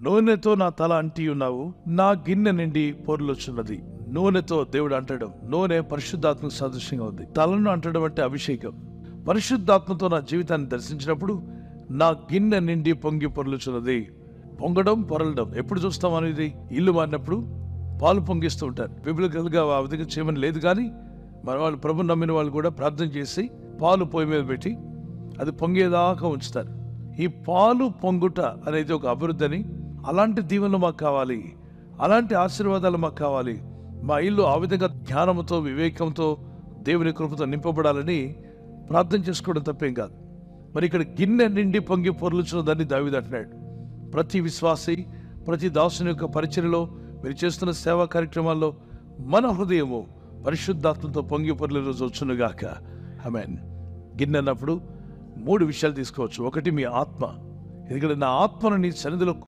నూనెతో నా తల అంటి ఉన్నావు నా గిన్నె నిండి పొర్లుచున్నది నూనెతో దేవుడు అంటడం నూనె పరిశుద్ధాత్మ సదృశ్యంగా ఉంది తలను అంటడం అంటే అభిషేకం పరిశుద్ధాత్మతో నా జీవితాన్ని దర్శించినప్పుడు నా గిన్నె నిండి పొంగి పొర్లుచున్నది పొంగడం పొరలడం ఎప్పుడు చూస్తాం అనేది ఇల్లు మారినప్పుడు పాలు పొంగిస్తూ ఉంటారు బిబిలికల్గా ఆ విధంగా చేయమని లేదు కానీ మన వాళ్ళు ప్రభు నమ్మిన వాళ్ళు కూడా ప్రార్థన చేసి పాలు పొయ్యి మీద పెట్టి అది పొంగేదాకా ఉంచుతారు ఈ పాలు పొంగుట అనేది ఒక అభివృద్ధి అని అలాంటి దీవెనలు మాకు కావాలి అలాంటి ఆశీర్వాదాలు మాకు కావాలి మా ఇల్లు ఆ విధంగా జ్ఞానంతో వివేకంతో దేవుని కృపతో నింపబడాలని ప్రార్థన చేసుకోవడం తప్పేం కాదు మరి ఇక్కడ గిన్నె నిండి పొంగి పొర్లుచున్నదని దావిది అంటున్నాడు ప్రతి విశ్వాసి ప్రతి దాసుని యొక్క పరిచయలో మీరు చేస్తున్న సేవా కార్యక్రమాల్లో మన హృదయము పరిశుద్ధాత్మతో పొంగి పొర్లు రోజు వచ్చునుగాక ఆమెన్ గిన్నె అన్నప్పుడు మూడు విషయాలు తీసుకోవచ్చు ఒకటి మీ ఆత్మ ఎందుకంటే నా ఆత్మను నీ సన్నిధిలో